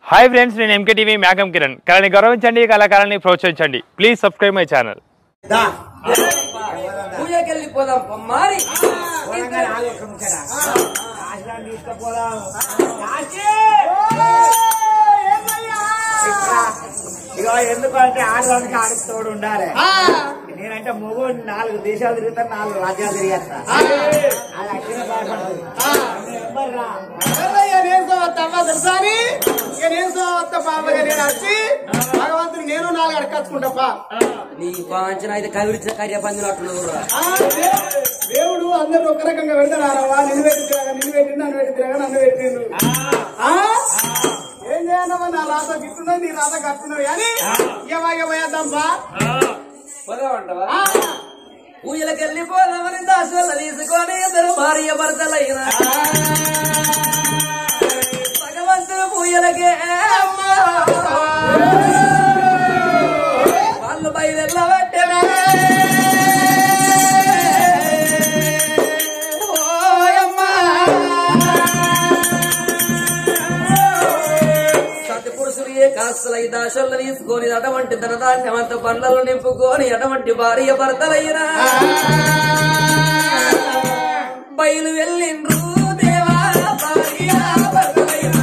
Hi friends నేను MK TV మేఘం కిరణ్ కళని గౌరవించండి కళాకారాన్ని ప్రోత్సహించండి ప్లీజ్ సబ్స్క్రైబ్ మై ఛానల్ దా పూజకెళ్ళిపోదాం మారి పోరంగా రాదు ఒక్క ముచ్చట. కాశీరాం తీసుకుపోదాం. కాశీ! ఇట్లా. ఇగో ఎందుకంటే ఆడవానికి ఆడికి తోడు ఉండాలి నేనంటే మొగో నాలుగు దేశాలు తిరుగుతాను నాలుగు రాజ్యాలు తిరిగేస్తా అది అట్లనే బాధపడుతుంది నెంబర్ రా. తెలుసాని ఇక నేను సోవత్త పాపగా నేను వచ్చి భగవంతుని నేను నాలుగు అడకచ్చుకుంటా నీ పాంచన అయితే కవిరిచిన కార్య పందినట్లు దేవుడు అందరు ఒక రకంగా పెడతాడారవా నిన్ను పెట్టి తిరగా నిన్ను పెట్టి నన్ను పెట్టి తిరగా నన్ను పెట్టిండు ఆ? ఏం చేయాలమ్మా నా రాత గిట్టున్నది నీ రాత కట్టున్నది కానీ ఇవ్వ పోయేద్దాం బా పొగమంటవా పూజలకెళ్ళిపోదామని దాసుల తీసుకొని ఇద్దరు భార్య భర్తలైన భగవంతుడు పూజలకే అమ్మా. వాళ్ళు బయలువెళ్ళబట్టేనా సతి పురుషులు ఏ కాస్తులై దాశల్లో తీసుకొని అటువంటి ధనధాన్యమంత పండ్లలో నింపుకొని అటువంటి భార్య భర్తలయ్యినా బయలు వెళ్ళిండ్రు దేవా భార్య భర్తలయ్యినా.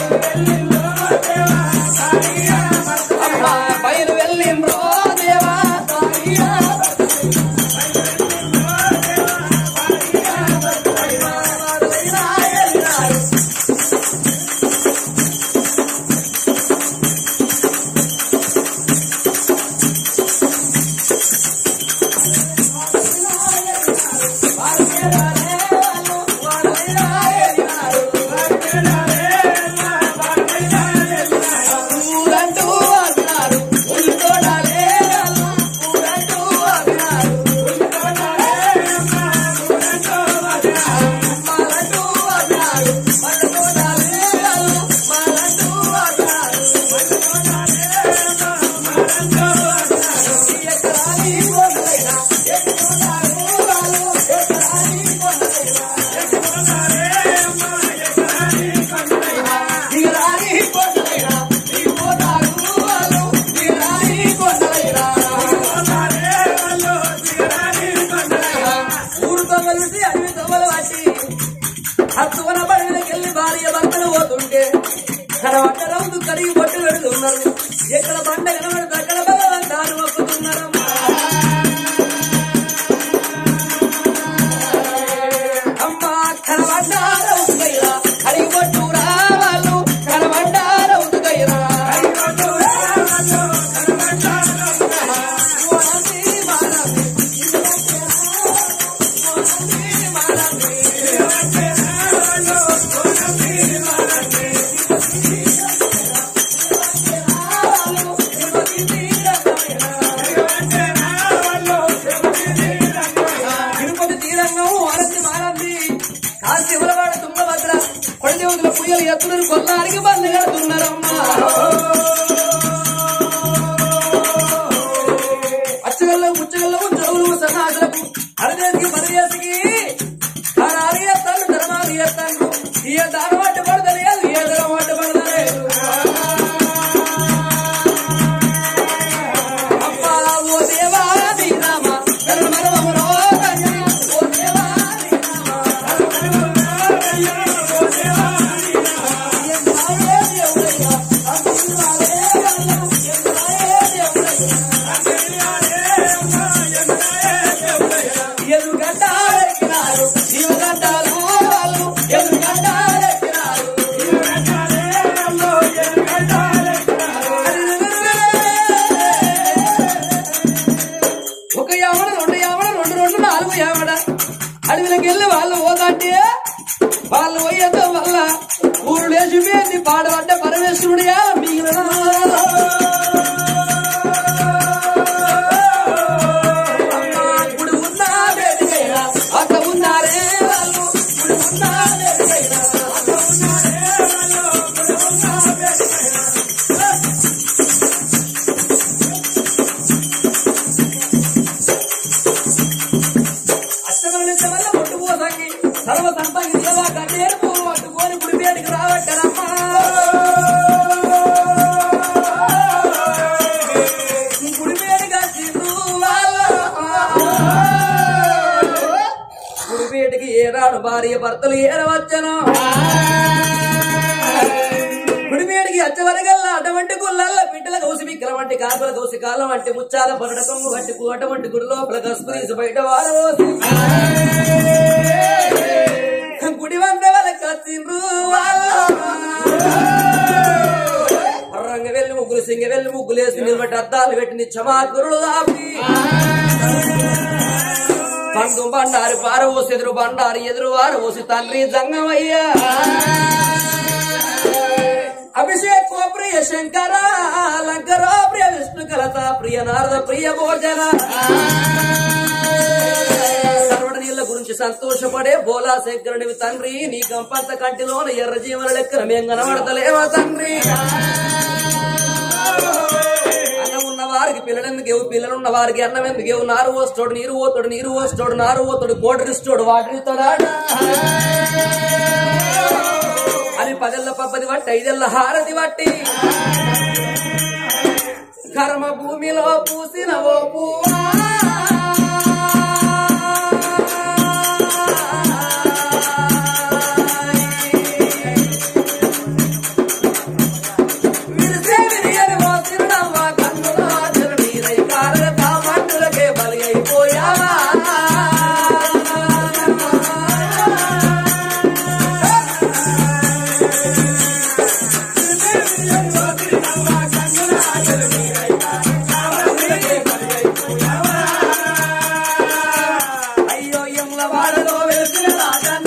అమ్మా, బయలు వెళ్ళిండ్రు దేవా భార్య భర్తలయ్యినా. వెళ్ళినారు. ఊరంటూ వాసినారు, ఉల్లితోడాలే వాళ్ళు, ఊరంటూ వాసినారు. మాలంటూ వాసినారు, పల్లెతోడాలే వాళ్ళు, మాలంటూ వాసినారు. ఎక్కడాని కొండలైనా, ఎక్కుతున్నారు వాళ్ళు, ఎక్కడాని కొండలైనా, దిగరాని కొండలైనా, దిగిపోతారు వాళ్ళు, దిగరాని కొండలైనా. ఊరు దొంగలుంటే అడవి దొంగలు పట్టి హత్తువన బడికెళ్ళి భార్య భర్తలు పోతుంటే తర్వాత రౌండ్ కడిగి పట్టు పెడుతున్నారు ఎక్కడ బండ కనబడితే అక్కడ బలవంతాలు మొక్కుతున్నారమ్మా అమ్మా కనబడ్డార ఉతుకైరా కడిగి పట్టు రావాళ్ళు కనబడ్డార ఉతుకైరా తిరుపతి తీరంగం అరసి మారంది కాశీ ఉలవాడ తుంగభద్ర కొండె వదిల పుయ్యలు ఎత్తులను కొల్లానికి బంది కడుతున్నారమ్మా అచ్చగల్లో ముచ్చగల్లో చెవులు సన్నాసులకు అరదేశికి పరదేశికి ధనాలు ఎత్తాను ధర్మాలు ఎత్తాను ఏ దానం అడ్డు పడతలేదు ఏ ధనం అడ్డు పడతలేదు అప్పా ఓ దేవా నీ రామ ధర్మరమరో తండ్రి ఓ దేవా నీ రామ ఎందాయే దేవుడయ్యా అమ్మాయే అల్లా ఎందాయే దేవుడయ్యా ఎదురుగడ్డారెక్కినారు జీవగడ్డాలు వాళ్ళు ఎదురుగడ్డారెక్కినారు ఒక యావడ రెండు యావడ రెండు రెండు నాలుగు యావడ అడవిలోకి వెళ్ళి వాళ్ళు పోదంటే వాళ్ళు పోయేద్దాం వల్ల ఊరు లేచిపోయింది పాడబడ్డ పరమేశ్వరుడు యా మిగిలిన ఇప్పుడు ఉన్నా వేదికైనా అక్క ఉన్నారే వాళ్ళు ఇప్పుడు ఉన్నా వేదికైనా అక్క ఉన్నారే వాళ్ళు ఇప్పుడు ఉన్నా వేదికైనా అష్టమల వల్ల కొట్టుపోసాకి సర్వ సంపంగి దేవా కట్టేరు పూలు పట్టుకొని గుడి పేరుకి రావట్టరమ్మా భార్య భర్తలు ఏరవచ్చను గుడిమేడికి అచ్చవరగల్లా అటువంటి గుళ్ళల్ల పిట్టల కౌసి విక్కల వంటి కాకుల కౌసి కాలం వంటి ముచ్చాల పరడ కొమ్ము వంటి పూట వంటి గుడి లోపల కసుకునేసి బయట వారవోసి గుడి వంద వల కచ్చిండ్రు రంగ వెళ్ళి ముగ్గులు సింగ వెళ్ళి ముగ్గులు వేసి నిలబెట్టి అద్దాలు పెట్టి నిచ్చమాకురులు దాపి పండు బండారి పారవోసి ఎదురు బండారి ఎదురు వారవోసి తండ్రి జంగమయ్యా అభిషేక్ ఓ ప్రియ శంకర లంకర ప్రియ విష్ణు కలత ప్రియ నారద ప్రియ భోజన సర్వడ నీళ్ళ గురించి సంతోషపడే బోలా శంకరునివి తండ్రి నీ గంపంత కంటిలోన ఎర్ర జీవన లెక్కన మేం కనబడతలేవా తండ్రి అన్నం ఉన్న వారికి పిల్లలు ఎందుకు ఇవ్వు పిల్లలు ఉన్న వారికి అన్నం ఎందుకు ఇవ్వు నారు పోస్తాడు నీరు పోతాడు నీరు పోస్తాడు నారు పోతాడు కోటరు ఇస్తాడు వాటర్ ఇస్తాడా అని పదెల్ల పబ్బది వట్టి ఐదెల్ల హారతి వట్టి కర్మ భూమిలో పూసిన ఓ పువ్వా. విరిసే విరియని ఓ చిరునవ్వ కన్నుల చిరునీరై కారల తామంటులకే బలి అయిపోయావా అయ్యో ఎమ్ల వాడలో వెలిసిన రాజన్న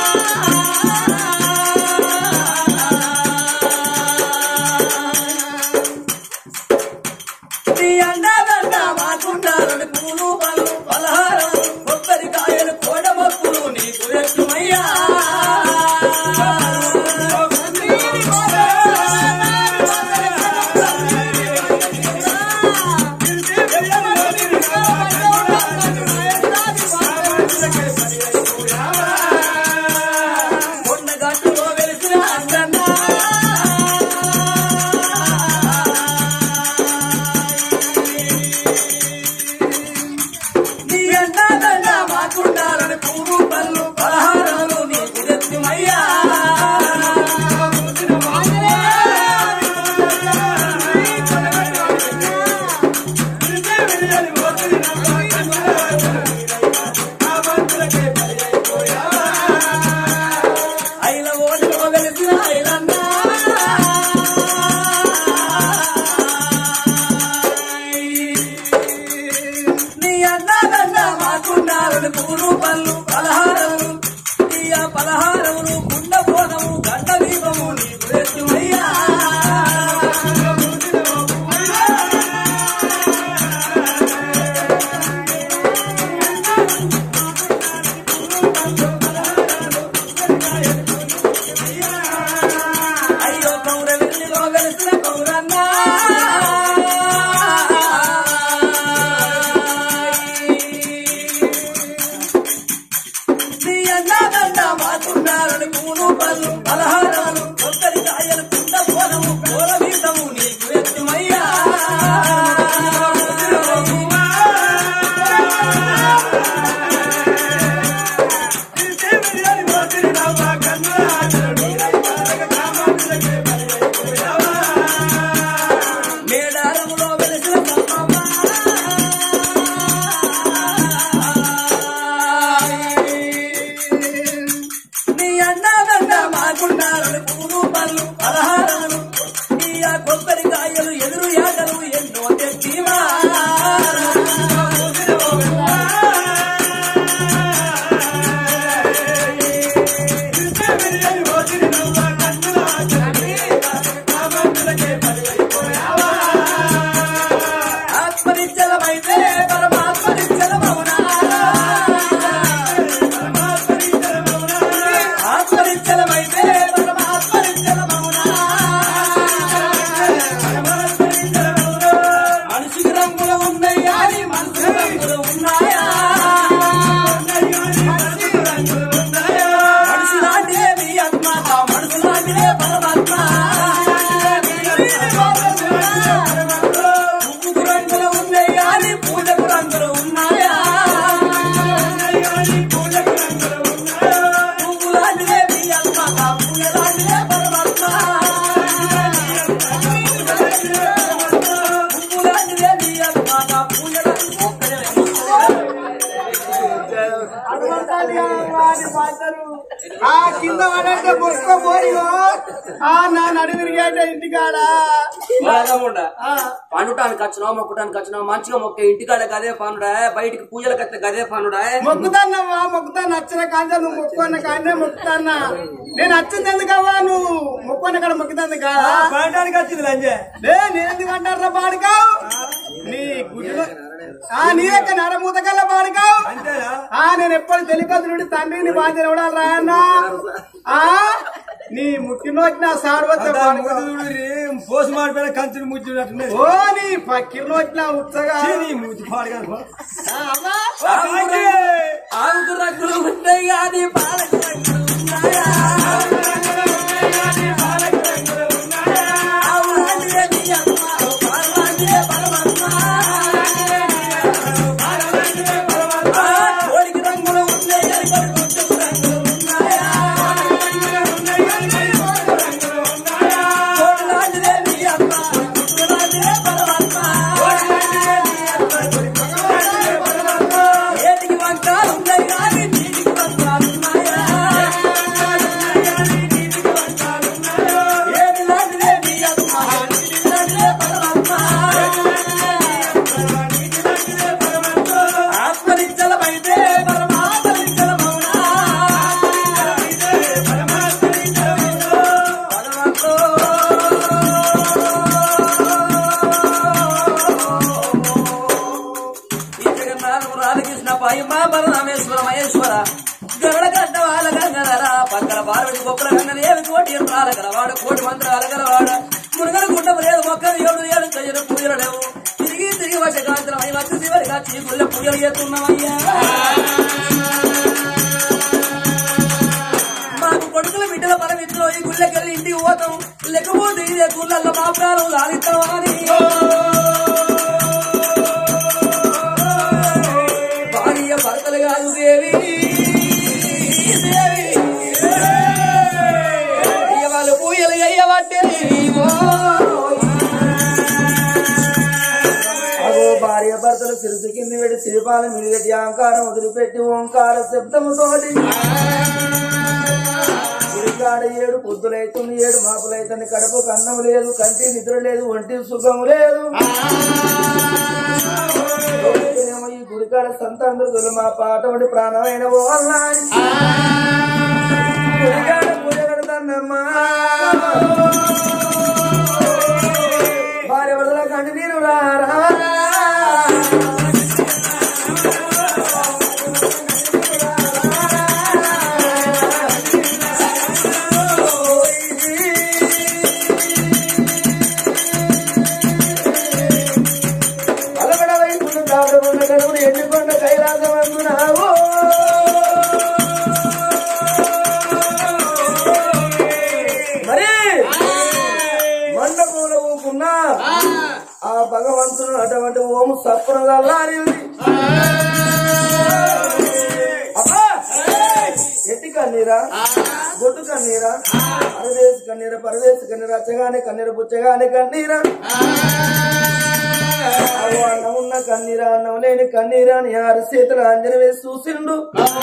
నీ అండాదండ మాకుండాలని పూలు పళ్ళు పలహారాలు కొబ్బరికాయలు కోడమొక్కులు నీకు ఎక్కువయ్యా కొండగట్టులో వెలిసిన అంజన్న నీ అన్నదండ మాకుండాలని పూలు పళ్ళు పలహారాలు నీకు తెచ్చిమయ్యా ఐల ఓడిలో వెలిసిన ఐలన్నా నీ అన్నదన్న మాకుండాలని పూలు పళ్ళు పలహారములు నీ ఆ పలహారములు కుండ పోనము గంట దీపము నీకు తెచ్చుమయ్యా అయ్యో కౌర వెళ్ళిలో వెలిసిన కౌరన్నా నీ అన్నదండ మాకున్నారని పూలు పళ్ళు పలహారాలు కొబ్బరి కాయలు కుండ పోనము కూర వీసము నీకు ఎత్తుమయ్యా మేడారములో వెలిసిన కమ్మమ్మ. నీ అన్నదండ మాకుండాలని పూలు పళ్ళు పలహారాలు నీ ఆ కింద పడంటే మొక్క పోయిగో ఆ నా నడివిరిగేట ఇంటికాడ బాగముండా ఆ, పండుటానికి వచ్చినావు మొక్కటానికి వచ్చినావు మంచిగా మొక్క ఇంటికాడ గదే పనుడా బయటికి పూజలకు వస్తే గదే పనుడా మొక్కుతాన్నమ్మా మొక్కుతా నచ్చిన కాంజా నువ్వు మొక్కున్న కాంజా మొక్కుతాన్నా నేను వచ్చింది ఎందుకవ్వా నువ్వు మొక్కున్న కాడ మొక్కుతుంది కాదా పడటానికి వచ్చింది లంజే లే నేనెందుకు అంటారా బాడుకావు నీ గుడిలో ఆ నీ యొక్క నరమూతకల్లా బాడుకావు అంతేనా ఆ నేను ఎప్పుడు తెలియదు నుండి తండ్రిని బాధ్యత కూడా రాయన్నా ఆ నీ ముట్టిలో వచ్చిన సార్వత్ర పోసి మాడిపోయిన కంచుని ముచ్చినట్టున్నది ఓ నీ పక్కిలో వచ్చిన ఉత్సగా మూతి పాడగాను ఆ, అమ్మా ఆవుకు రంగులు ఉంటాయి కానీ పాలకు రంగులు ఉన్నాయా ఆవులాంటిదే నీ అమ్మ, పాలలాంటిదే పరమాత్మ. ఆ, కోడికి రంగులు ఉన్నాయి కానీ కొడుకు రంగులు ఉన్నాయా కోడిలాంటిదే నీ అమ్మ, కొడుకులాంటిదే పరమాత్మ. ఏటికి వంకాలు ఉన్నాయి కానీ నీటికి వంకాలు ఉన్నాయా ఏటి లాంటిదే నీ అమ్మ, నీటి లాంటిదే పరమాత్మ. ఆత్మనిచ్చలమైతే పరమాత్మనిచ్చలమౌనా ఈ జగన్నాథము రాధకృష్ణ పాయమ్మ బలరామేశ్వర మహేశ్వర గరుడ గడ్డ వాళ్ళ గంగధర పక్కల పార్వతి గొప్పల గంగదేవి కోటి యంత్రాల గలవాడు కోటి మంత్రాల గలవాడ మునుగల గుండము లేదు మొక్కలు ఏడు ఏడు చెయ్యలు పూజలు లేవు తిరిగి తిరిగి వచ్చే కాంతరమై వచ్చి చివరిగా చీకుళ్ళ పూజలు చేస్తున్నామయ్యా మాకు కొడుకుల బిడ్డల పరమిత్రులు ఈ గుళ్ళకెళ్ళి ఇంటికి పోతాం లేకపోతే ఇదే గుళ్ళల్లో మా ప్రాణం లాగిస్తామని భార్య భర్తలు కాదు దేవి దేవి ఇక వాళ్ళు పూయలు అయ్యబట్టే అగో భార్య భర్తలు సిరుసు కింది పెట్టి సిరిపాల మిడిగట్టి అహంకారం వదిలిపెట్టి ఓంకార శబ్దముతోటి గుడికాడ ఏడు పొద్దులైతుంది ఏడు మాపులైతుంది కడుపు కన్నం లేదు కంటి నిద్ర లేదు ఒంటి సుఖం లేదు ఏమో ఈ గుడికాడ సంతాంధ్రులు మా పాట ఒకటి ప్రాణమైన ఓ అల్లాని. గుడికాడ పూజ కడతానమ్మా భార్య వదల కంటి నీరు రారా అలగడ వైపున దాడుకున్న కడుపును ఎండుకొండ కైలాసం అందునావు మరి మండపంలో ఊకున్నా ఆ భగవంతుడు అటువంటి ఓము సప్పునల్లారింది అబ్బా ఎట్టి కన్నీరా గొడ్డు కన్నీరా పరదేశి కన్నీరా పరదేశి కన్నీరా అచ్చగానే కన్నీర పుచ్చగానే కన్నీరా అగో అన్నం ఉన్న కన్నీరా అన్నం లేని కన్నీరా అని ఆరు చేతులు అంజన వేసి చూసిండు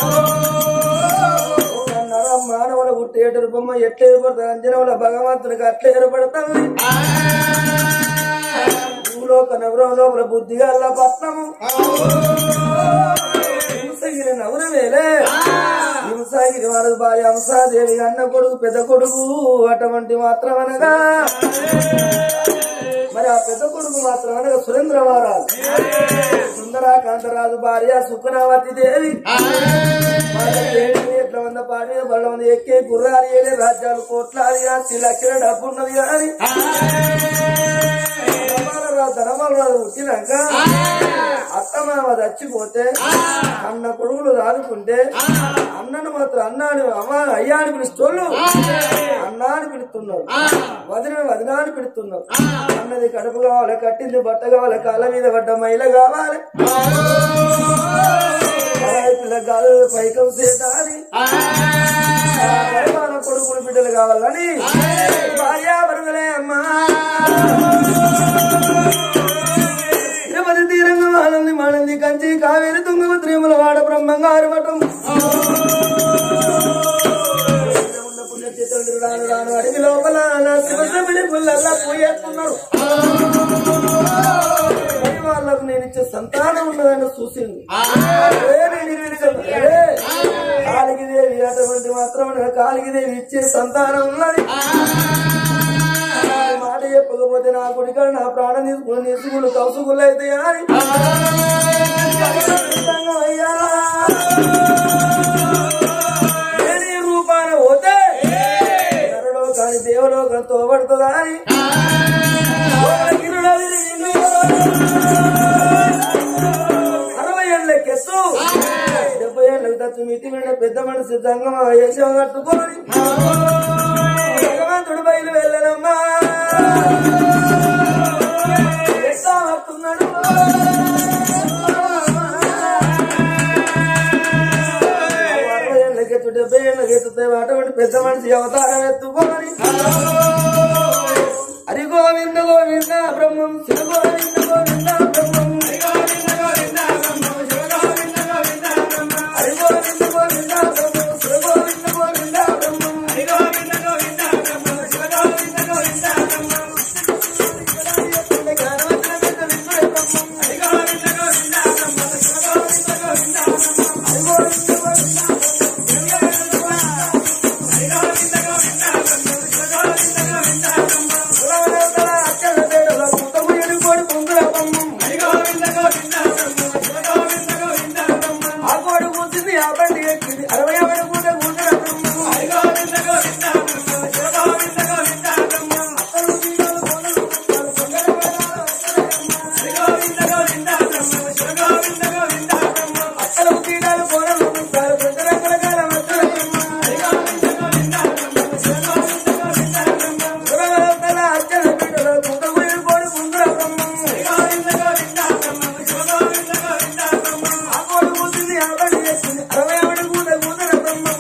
నర మానవుల గుట్టేటరు బొమ్మ ఎట్లా ఏర్పడుతుంది అంజనవుల భగవంతునికి అట్లా ఏర్పడుతుంది భూలోక నవరం లోపల బుద్ధిగా పట్నము హింసగిరి నవరు వేలే హింసగిరి వారి భార్య హంసాదేవి అన్న కొడుకు పెద్ద కొడుకు అటువంటి మాత్రం అనగా మరి ఆ పెద్ద కొడుకు మాత్రం అనగా సురేంద్ర మహారాజు సుందరాకాంతరాజు భార్య సుఖనావతి దేవి ఎట్ల వంద పాడి బళ్ళ మంది ఎక్కే గుర్రాలు ఏడే రాజ్యాలు కోట్లాది ఆస్తి లక్షల డబ్బు ఉన్నది కానీ ధనమాలరాజు ధనమాలరాజు వచ్చినాక అత్తమామ చచ్చిపోతే అన్న కొడుకులు రాదుకుంటే అన్నను మాత్రం అన్నాని అమ్మ అయ్యా అని పిలుస్తోళ్ళు అన్నా అని పిలుస్తున్నారు వదిన వదిన అని పిలుస్తున్నారు అన్నది కడుపు కావాలి కట్టింది బట్ట కావాలి కాళ్ళ మీద పడ్డ మైల కావాలి పరాయి పిల్ల కాదు పైకం సేటాలి పరిమాణ కొడుకులు బిడ్డలు కావాలని భార్యాభరణలే అమ్మా తిరుపతి తీరంగా మానంది మానంది కంచి కావేరి తుంగభద్రేముల వాడ బ్రహ్మంగారు మఠం గుళ్ళల్లో పూజ చేస్తున్నాడు మరి వాళ్ళకు నేను ఇచ్చే సంతానం ఉన్నదని చూసింది అదే నేను ఇచ్చాను. అదే కాలికి దేవి అటువంటి మాత్రం కాలికి దేవి ఇచ్చే సంతానం ఉన్నది ఆ మాట చెప్పకపోతే నా గుడికాడ నా ప్రాణం తీసుకుని తీసుకుని కౌసుకులు అయితే అని అయ్యా నేను ఈ రూపాన పోతే నరలో కాని దేవులో కాని తోబడుతుందా అని గిరుడా తిరిగింది. అరవై ఏళ్ళకెత్తు డెబ్బై ఏళ్ళకి తచ్చు మితి మీద పెద్ద మనసు సంగమ యశం కట్టుకొని భగవంతుడు బయలు వెళ్ళనమ్మా ఎట్లా వస్తున్నాడు అరవై ఏళ్ళకెత్తు డెబ్బై ఏళ్ళకెత్తుతే అటువంటి పెద్ద మనిషి అవతారం ఎత్తుకొని హరి గోవింద గోవింద బ్రహ్మం శివ గోవింద గోవింద బ్రహ్మం హరి గోవింద గోవింద బ్రహ్మం శివ గోవింద గోవింద బ్రహ్మం హరి గోవింద గోవింద బ్రహ్మం శివ గోవింద గోవింద బ్రహ్మం హరి గోవింద గోవింద బ్రహ్మం శివ గోవింద గోవింద బ్రహ్మం అరవై అరవై పూట అత్తలకు తీరాలు కోడలు ఉంటారు పెద్ద రకరకాల సురవరతల అర్చన పీటలో కుండముడి కోడి ముందుర బ్రహ్మం ఆ కోడి కూసింది ఆవడి చేసింది అరవై ఆవిడ కూడ కూతుర బ్రహ్మం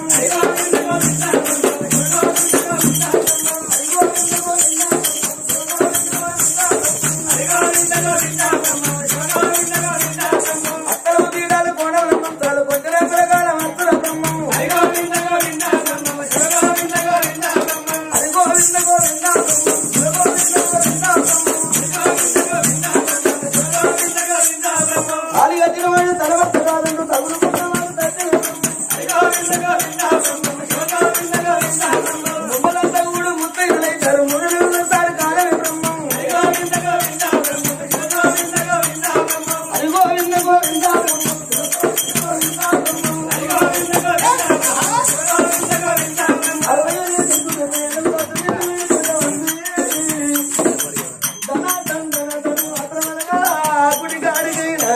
అత్తలకు తీరాలు కోడలు ఉంటారు పెద్ద రకరకాల మత్తుల బ్రహ్మం అది గోవింద గోవింద బ్రహ్మం శివ గోవింద గోవింద బ్రహ్మం అది గోవింద గోవింద బ్రహ్మం శివ గోవింద గోవింద బ్రహ్మం కాలి కట్టిన వాడు తలవట్ట కాదంటూ తగులు కొన్నవాడు తట్టి ముమ్మలంతా కూడా ముత్తైదులైతారు మురుడు సారి కాలమే బ్రహ్మం అది గోవింద గోవింద అరవై ఏళ్ళు చెట్టు చెట్టు ధనాధన్ ధనధను అక్రమణగా గుడి గాడిగైనా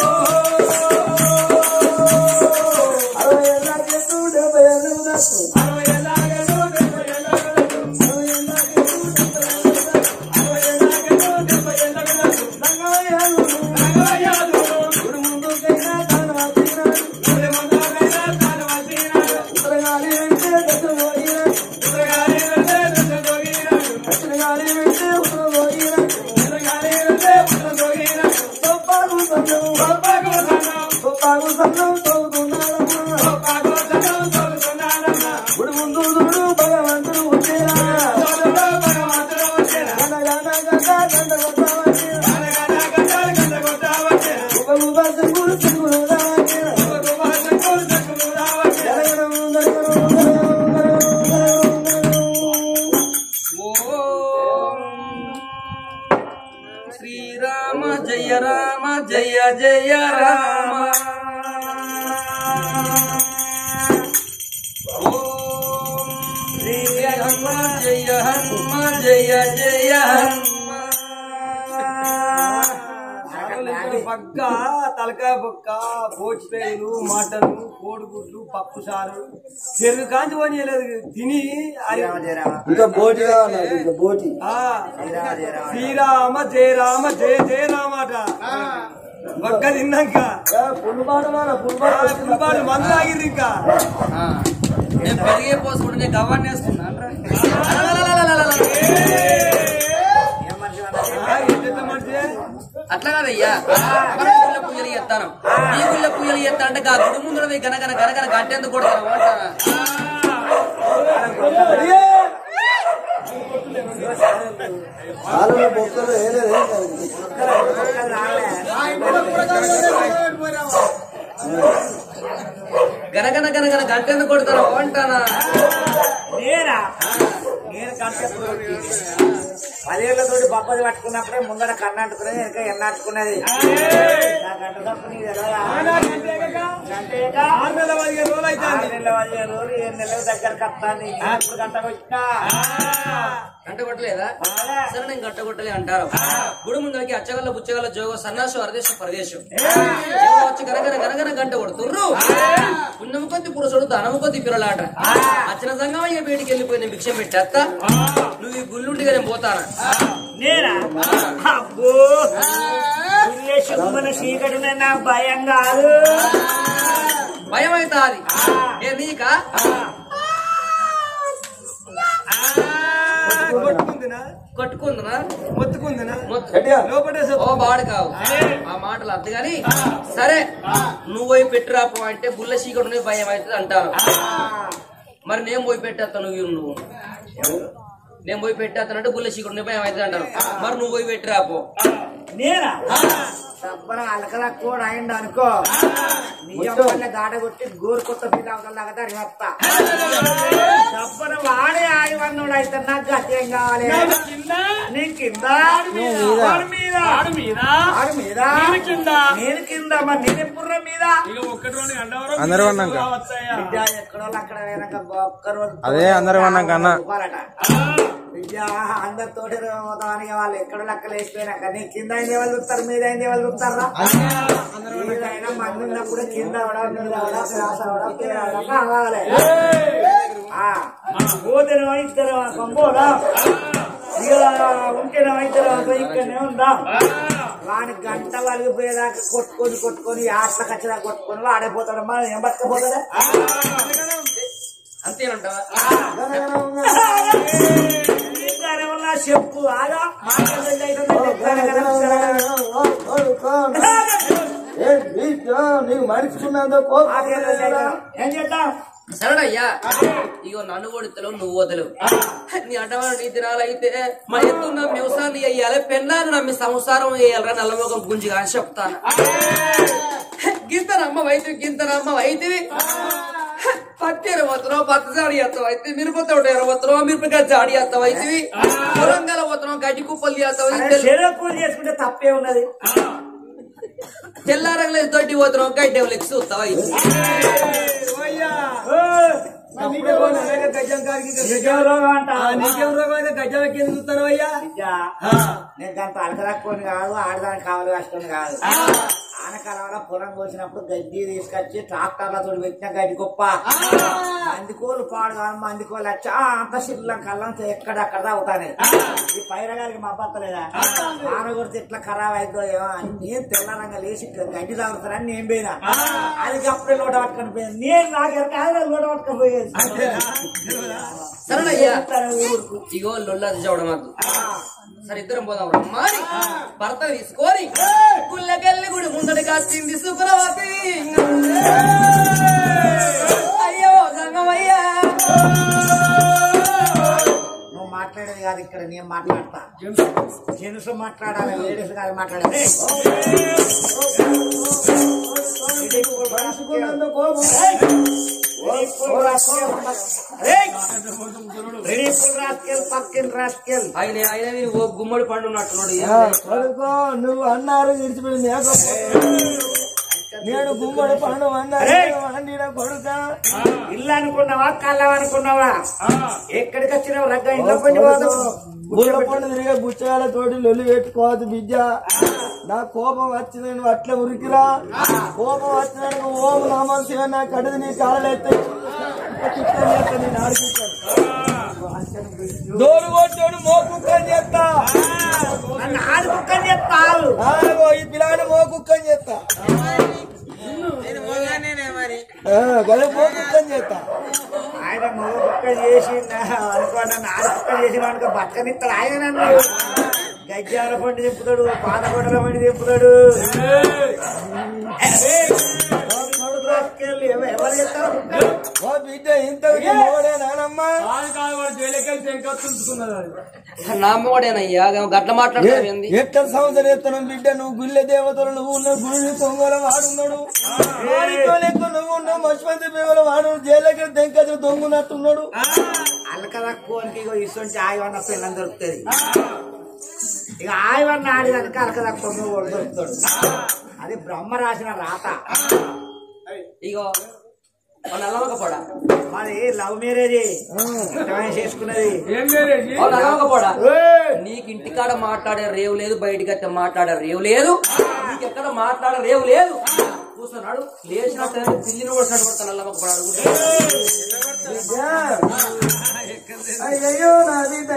అరవై ఏళ్ళ చెట్టు డెబ్బై ఏళ్ళు దాకు అరవై ఏళ్ళ చెట్టు డెబ్బై ఏళ్ళు అరవై ఏళ్ళ చెట్టు డెబ్బై ఏళ్ళు అరవై ఏళ్ళ చెట్టు డెబ్బై ఏళ్ళు రంగయ్యాలు రంగయ్యాలు గుడి ముందుకైనా తాను తీరాడు గుడి ముందుకైనా తాను తీరాడు ఉత్తరగాలి వెంటే దశ పోయినాడు ఉత్తరగాలి వెంటే దశ పోయినాడు దక్షిణగాలి వెంటే ఉత్తర పోయినాడు ఉత్తరగాలి వెంటే ఉత్తర పోయినాడు సొప్పాగు సన్నం సొప్పాగు సన్నం సొప్పాగు సన్నం తోగుతున్నాడమ్మా సొప్పాగు సన్నం తోగుతున్నాడమ్మా గుడి ముందు చూడు భగవంతుడు వచ్చేరా భగవంతుడు వచ్చేరా గన గన గన గంట కొట్ట వచ్చేరా గన గన గన గంట కొట్ట వచ్చేరా ఒక రూపా చెంగుడు చెంగుడు రావచ్చేరా ఒక రూపా చెంగుడు చెంగుడు రావచ్చేరా జరగడం జరగడం శ్రీరామ జయ రామ జయ జయ రామ ఓం శ్రీ హనుమ జయ హనుమ జయ జయ హనుమ పక్క తలకాయ పక్క పోచిపేలు మటన్ కోడిగుడ్లు పప్పు సారు చెరుకు కాంచి పోనీయలేదు తిని అది ఇంకా బోటి కావాలి ఇంకా బోటి ఆ, శ్రీరామ జయ రామ జయ జయ రామ అట ఒక్క తిన్నాక పుల్లుబాట మన పుల్లుబాట పులిపాడు మందు ఆగిర్రు ఇంకా నేను పెరిగే పోసుకుంటే నేను గవ్వని వేస్తున్నాను ఆ, ఎంత మంచి అట్లా కాదయ్యా మన ఊళ్ళో పూజలు చేస్తాను ఈ ఊళ్ళో పూజలు చేస్తా అంటే గా గుడి ముందు గనగన గనగన గంటెందుకు కొడతాను అంటారా? వాళ్ళు బొక్కలు వేయలేదు ఆ ఇంట్లో కూరగాయలు వేరే పోయినావా? గనగన గనగన గంట ఎందుకు కొడతారా అంటానా నేనా నేను కంటే పదేళ్లతోటి బొప్పది పట్టుకున్నప్పుడే ముందర కన్ను అంటుకునేది వెనక ఎన్న అంటుకున్నది నా గంట తప్పు నీది ఎలాగా? గంటేగా? ఆరు నెలల పదిహేను రోజులు ఏడు నెలల దగ్గరకు వస్తాను ఇప్పుడు గంట వచ్చినా గంట కొట్టలేదా సరే నేను గంట కొట్టలే అంటారు గుడి ముందరికి అచ్చగల్ల బుచ్చగల్ల జోగ సన్నాసు అరదేశం పరదేశం ఎవరో వచ్చి గనగన గనగన గంట కొడుతుర్రు పుణ్యము కొద్ది పురుషుడు ధనము కొద్ది పిల్లలాట అచ్చిన సంగం ఇక బయటికి వెళ్ళిపోయి నేను భిక్షం పెట్టేస్తా నువ్వు ఈ గుళ్ళుంటిగా నేను పోతానా నేనా అబ్బో మన చీకటి మీద నాకు భయం కాదు భయం అవుతా అది ఏ నీకా కొట్టుకుందినా మొత్తుకుందినా మొత్తం ఓ బాడు కావు ఆ మాటలు అర్థం కానీ సరే నువ్వు పోయి పెట్టురాపో అంటే బుల్ల చీకటి భయం అవుతుంది అంటాను మరి నేను పోయి పెట్టేస్తాను నువ్వు నువ్వు నేను పోయి పెట్టేస్తానంటే బుల్ల చీకటి భయం అవుతుంది అంటాను మరి నువ్వు పోయి పెట్టిరాపో నేనా సబ్బన అలకల కూడా అయింది అనుకో నిజం దాట కొట్టి గోరు కొత్త పిల్ల అవతల వస్తా సబ్బన వాడే ఆడివన్నుడు అయితే నాకు గత్యం కావాలి నేను కింద వాడి మీద వాడి మీద నేను కింద మరి నేను ఎప్పుడు మీద అందరూ అన్నాక విద్య ఎక్కడో అక్కడ పోయినాక ఒక్కరు అదే అందరూ అన్నాక అన్న. రూపాయలట. విద్య అందరితోటి పోతానికి వాళ్ళు ఎక్కడ లెక్కలు వేసిపోయినాక నీ కింద అయింది వాళ్ళు చూస్తారు మీద అయింది వాళ్ళు చూస్తారా ఏదైనా మంది ఉన్నప్పుడు కింద అవడం మీద అవడం క్లాస్ అవడం పేరు అవడం కావాలి ఆ, పోతేనేమో ఇద్దరు పంపోదా ఇక ఉంటేనేమో ఇద్దరు ఇక్కడనే ఉందాం వాని గంట వలిగిపోయేదాకా కొట్టుకొని కొట్టుకొని ఆటల ఖచ్చితంగా కొట్టుకొని వాడైపోతాడు మనం ఏం బతకపోతాడా అంతేనంటావా ఉన్నా చెప్పు ఆగా మాట్లాడండి అయితే చెప్తాను కదా. నీకు మరిచుకున్నంత కోపం మాట్లాడండి అయితే. ఏం చేద్దాం సరేనయ్యా ఇగో నన్ను కొడుతలేవు నువ్వు వదలేవు నీ అడ్డవాడు నీ దినాలు అయితే మా ఎత్తున్న వ్యవసాయాన్ని వేయాలి పెన్నాను నమ్మి సంసారం వేయాలరా నల్లమోగం గుంజిగా అని చెప్తాను గింతనమ్మ వైద్యు గింతనమ్మ వైద్యువి పత్తి ఎరవతున్నావు పత్తి జాడి చేస్తావు అయితే మిరపతోట ఎరవతున్నావు మిరపకాయ జాడి చేస్తావు అయితే పొలంగల పోతున్నావు గడ్డి కుప్పలు చేస్తావు చెరువు కూలి చేసుకుంటే తప్పే ఉన్నది తెల్లారంగలేదు దొడ్డి పోతున్నావు గడ్డి లెక్స్ చూస్తావు అయితే నిజం రోగం అంట నీకేం రోగం గజ్జల కింద చూస్తాను అయ్యా విద్య, నేను దాంతో అలకదక్కుని కాదు ఆడదానికి కావాలి కష్టం కాదు ఆనకాలంలో పొలం కోసినప్పుడు గడ్డి తీసుకొచ్చి ట్రాక్టర్లతో పెట్టిన గడ్డి గొప్ప మందికోలు పాడు కాదు మందికోలు వచ్చి ఆ, అంత శిల్లం కల్లం ఎక్కడక్కడ అవుతానే ఈ పైరగారికి మా బత్తలేదా ఆన కొడితే ఎట్లా ఖరాబ్ అవుతుందో ఏమో అని నేను తెల్లరంగా లేచి గడ్డి తాగుతానని నేను పోయినా అది అప్పుడే లోట పట్టుకొని పోయింది నేను నాకు కాదు లోట పట్టుకొని పోయేది సరేనయ్యా ఊరుకు ఇగో లొల్లాది చూడడం వద్దు సరే ఇద్దరం పోదాం రమ్మని భర్త తీసుకొని గుళ్ళకెళ్ళి గుడి ముందడి కాసింది సుకులవతి అయ్యో సంగమయ్యా నువ్వు మాట్లాడేది కాదు ఇక్కడ నేను మాట్లాడతా జెంట్స్ మాట్లాడాలి లేడీస్ కాదు మాట్లాడాలి మరిచుకున్నంత కోపం పక్కన రాసుకెళ్ళి ఆయన ఆయన మీరు ఓ గుమ్మడి పండు ఉన్నట్టున్నాడు ఆ, కొడుకో నువ్వు అన్నారు విడిచిపెట్టి మేకపోతే నేను గుమ్మడి పండు అన్నారు వండిన కొడుక ఇల్లు అనుకున్నావా కళ్ళం అనుకున్నావా ఎక్కడికి వచ్చినావు రగ్గ ఇంట్లో పండి పోతావు బుచ్చ పండు తిరిగే బుచ్చగాల తోటి లొల్లి పెట్టుకోవద్దు బిడ్డ నా కోపం వచ్చింది నువ్వు అట్లా ఉరికిరా కోపం వచ్చినాడు ఓం నామం శివ నా కడుది నీ కాళ్ళెత్తే నేను ఆడిపిస్తాను దోడు కొట్టోడు మోకుక్కని చెప్తా నన్ను ఆడుకుక్కని చెప్తావు ఆగో ఈ పిల్లాడు మోకుక్కని చెప్తా ఆ, గదే మోకుక్కని చెప్తా ఆయన మగ కుక్క చేసి అనుకోండి నన్ను ఆడకుక్క చేసిన అనుకో బక్కనిస్తాడు ఆయన నన్ను గజ్జాల పండి తిప్పుతాడు పాత గొడవల పండి తిప్పుతాడు తీసుకెళ్ళి ఎవ- ఎవరు చెప్తారు ఓ బిడ్డ ఇంతకు మోడే నానమ్మ నా అమ్మవాడేనయ్యా గట్ల మాట్లాడతావు ఏంది ఎట్ట సంవత్సరం ఎత్తనం బిడ్డ నువ్వు గుళ్ళె దేవతలు నువ్వు ఉన్న గుడిని తొంగల వాడున్నాడు వాడితో లెక్క నువ్వు ఉన్న మశ్వంతి పేవల వాడు జైలకి తెంకజు దొంగునట్టున్నాడు అలక తక్కువనికి ఇగో ఇటువంటి ఆయవన్న పిల్లని దొరుకుతుంది ఇక ఆయవన్న ఆడిదానికి అలక తక్కువ వాడు దొరుకుతాడు అది బ్రహ్మ రాసిన రాత ఇగో నల్లవక పోడా మరి లవ్ మ్యారేజ్ చేసుకున్నది నల్లవక పోడా నీకు ఇంటికాడ మాట్లాడే రేవు లేదు బయటికి అయితే మాట్లాడే రేవు లేదు నీకు ఎక్కడ మాట్లాడే రేవు లేదు కూర్చున్నాడు లేచినట్టు పిల్లిని కొడుతున్నాడు కొడతా నల్లవక పోడాడు అయ్యో నా బిడ్డ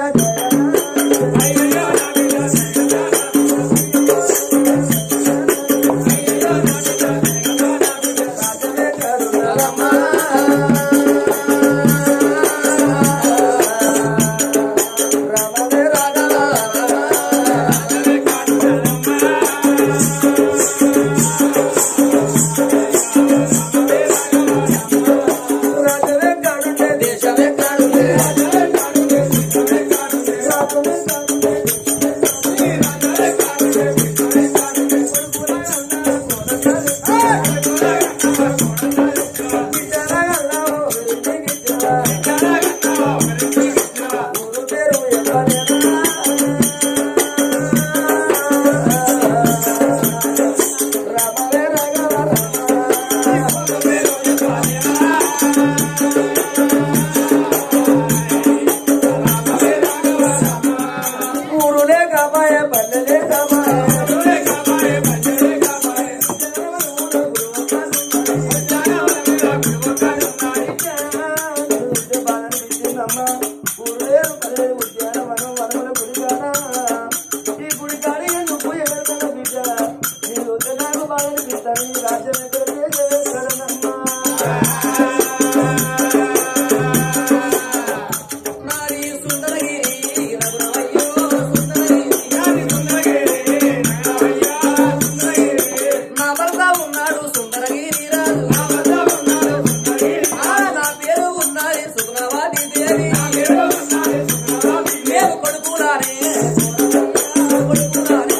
దేశమే కాడుండే ఊరులే కాపాయ పల్లెలే కాపాయ నారీ సుందరగిరి రఘురామయ్యో సుందరగిరి నా భర్త ఉన్నాడు సుందరగిరి రాజు ఆ, నా పేరు ఉన్నది సుగుణవాది దేవి మేము కొడుకులానే కొడుకులానే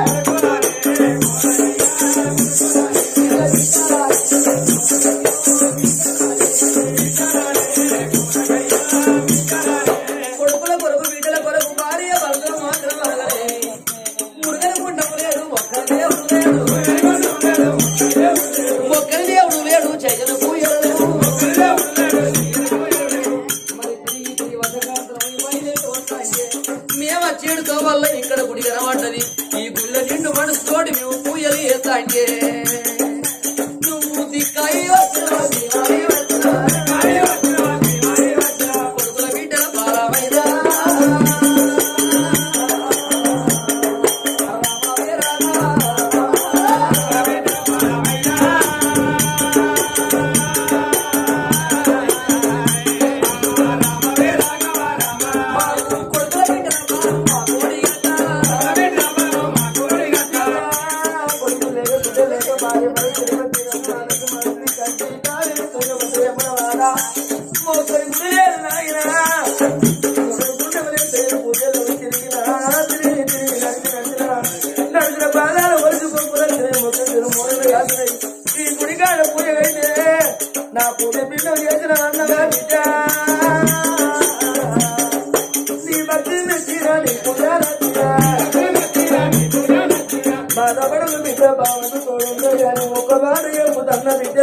కొడుకుల కొరకు బిడ్డల కొరకు భార్య భర్తలు మాత్రం అలగలే మురుగని గుండము లేడు ఒక్కరి దేవుడు లేడు ఒక్కరి దేవుడు లేడు చైతన్య పూయలు లేవు మరి తిరిగి తిరిగి వదకాంతరం ఈ బయలుదేరి వస్తాంటే మేము వచ్చేడుతో వల్ల ఇక్కడ గుడి కనబడ్డది ఈ గుళ్ళ నిండు మనసుతోటి మేము పూయలు వేస్తాంటే నువ్వు దిక్కాయి వచ్చినావు, దివాయి వచ్చినావు. కొడుకుల బిడ్డల పాలమైనా ఈ గుడికాడ పూజ అయితే నా పూజ బిడ్డ చేసిన అన్నగా బిడ్డ నీ భక్తి మెచ్చిరా నీ పూజ బాధపడదు బిడ్డ బావను తోడు కానీ ఒక బాధ ఎప్పుదన్న బిడ్డ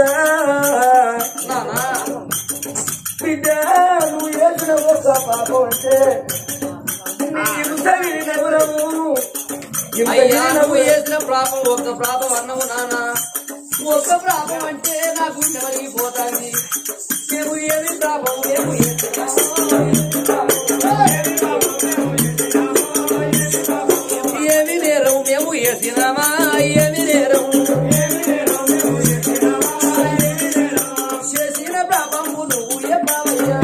బిడ్డ నువ్వు చేసిన ఒక పాపం అంటే నీకు సవిని నగరము అయ్యా నువ్వు చేసిన ప్రాపం ఒక్క ప్రాపం అన్నవు నాన్న ఒక్క ప్రాపం అంటే నా గుండె మరిగిపోతాంది మేము ఏమి ప్రాపం మేము ఏమి నేరం మేము వేసినామా ఏమి నేరం చేసిన ప్రాపము నువ్వు ఏ బావయ్యా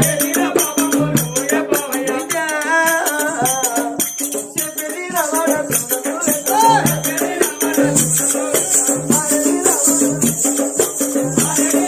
చెప్పి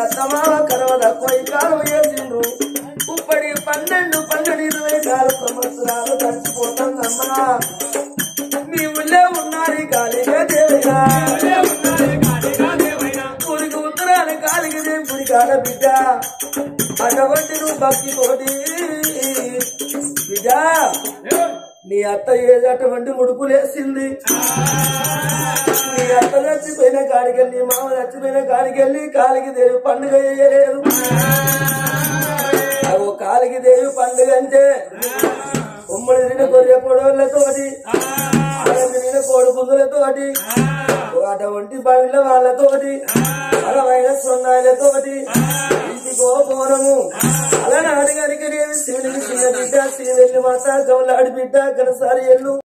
అత్తమావ కరవ తక్కువ ఈ కాలం చేసిండ్రు ఇప్పటి పన్నెండు పన్నెండు ఇరవై నాలుగు సంవత్సరాలు గడిచిపోతుందమ్మా మీ ఊళ్ళో ఉన్నారు కాళీగా దేవయ్యా ఊరికి ఉత్తరాన కాలికి దేవుడి కాడ బిడ్డ అటువంటి నువ్వు భక్తి తోటి బిడ్డ నీ అత్త ఏది అటువంటి ముడుపులేసింది నీ అత్త చచ్చిపోయిన కాడికెళ్ళి నీ మామ చచ్చిపోయిన కాడికెళ్ళి కాలికి దేవి పండుగ చేయలేదు అగో కాలికి దేవి పండుగ అంటే ఉమ్మడి తిరిగిన గొర్రె పొడవులతోటి అలా తిరిగిన కోడి పుందులతోటి అటువంటి బండ్ల వాళ్ళతోటి అలమైన సొన్నాయిలతోటి ఇంటికో పోనము అలా నాడు కనుక నేను శివునికి చిన్న బిడ్డ శ్రీవెల్లి మాత గౌలాడి బిడ్డ గనసారి ఎల్లు